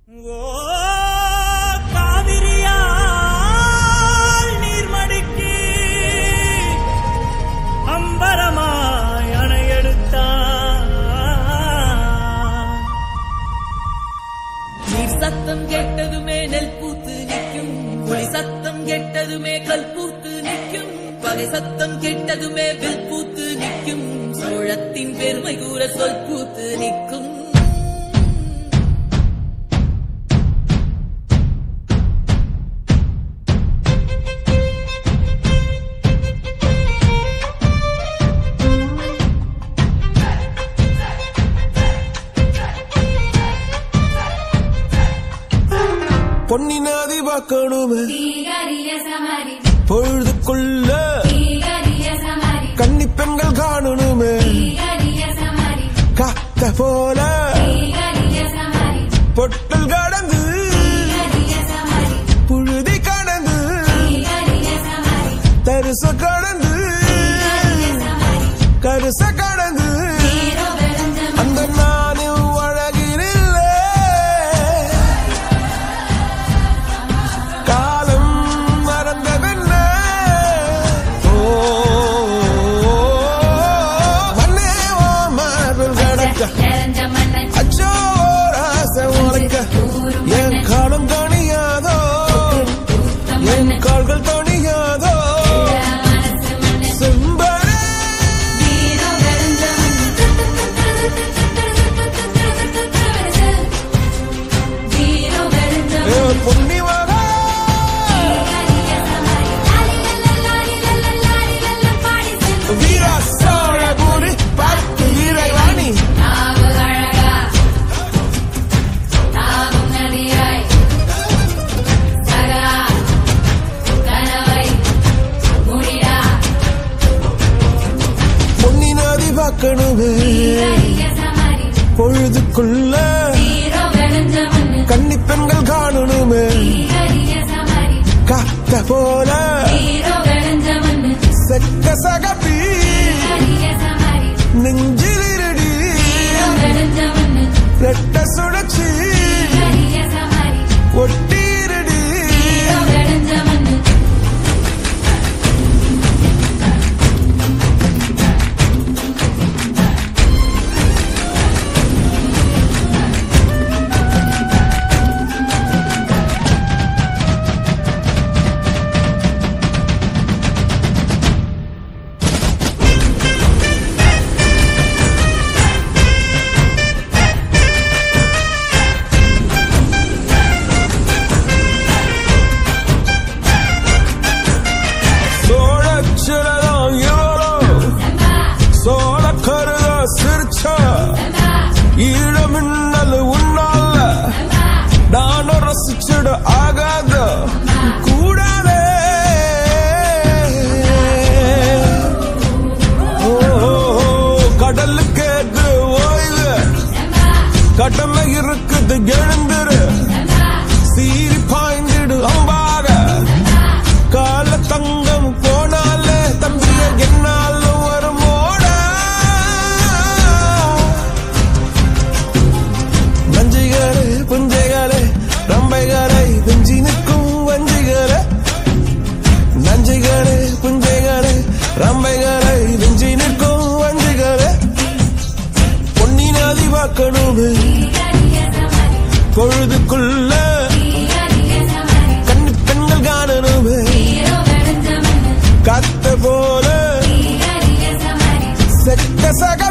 ஓ காவிரியால் நீர்மடுக்கி அம்பரமாய் அணையெடுத்தான் நீர் சத்தம் கேட்டதுமே நெல் பூத்து நிற்கும் ஒளி சத்தம் கேட்டதுமே கல் பூத்து நிற்கும் பகை சத்தம் கேட்டதுமே வில் பூத்து நிற்கும் சோழத்தின் பெருமை கூற சொல் பூத்து நிற்கும் பொன்னி நாதி பார்க்கணுமே தீகரிய சமரி பொழுதுக்குள்ள தீகரிய சமரி கன்னி பெண்கள் காணணுமே தீகரிய சமரி காத்த போல தீகரிய சமரி பொட்டல் கடந்து தீகரிய சமரி புழுதி கடந்து தீகரிய சமரி தரிச கடந்து கருச கடந்து நீரோ வெளுஞ்சம் அந்த நானும் அழகினில்ல காலம் மறந்ததென்ன ஓ மண்ணே ஓ மார்பில் கடக்க நிறைஞ்ச மன்னன் அச்சோ ராச உனக்க என் காலம் தணியாதோ என் கால்கள் தணியாதோ மனசு மன்னன் செம்பரே நீரோ வெளுஞ்சம் நீரோ வெளுஞ்சம் ஏ பொன்னி வரா தீகரிய சமரி லாலி லல்லா லாலி லல்லா பாடி சென்று வீரா சோழபுரி பார்த்து வீரவாணி நாவு அழகா நாவும் நதியாய் சகா கனவை முடிடா பொன்னி நதி பார்க்கணுமே தீகரிய சமரி பொழுதுக்குள்ள நீரோ வெளுஞ்ச மண்ணு கன்னி பெண்கள் காணணுமே தீகரிய சமரி காத்த போல நீரோ வெளுஞ்ச மண்ணு செக்க சகப்பி தீகரிய சமரி நெஞ்சில் இருடி நீரோ வெளுஞ்ச மண்ணு ரெட்ட சுழற்சி தீகரிய சமரி ஒட்டீரடி நீரோ வெளுஞ்ச மண்ணு சோழச்சிரதம் இவரோ சோழ கருத சிரிச்ச ஈழமின்னல் உன்னால நானும் ரசிச்சிட ஆகாத கூடாதே ஓ, கடலுக்கு எது ஓய்வு கடமை இருக்குது எழுந்துரு சீறி பாய்ந்திடு அம்பாக கால தங்கம் போனாலே தம்பிய என்னாலும் வருமோட நஞ்சிகளே புஞ்சைகளே ரம்பைகளை வெஞ்சி நிற்கும் வஞ்சிகளே நஞ்சிகளே புஞ்சைகளே ரம்பைகளை வெஞ்சி நிற்கும் வஞ்சிகளே பொன்னி நதி பார்க்கணுமே தீகரிய சமரி பொழுதுக்குள்ள தீகரிய சமரி கண்ணி பெண்கள் காணணுமே நீரோ வெளுஞ்ச மண்ணு காத்த போல தீகரிய சமரி செக்க சக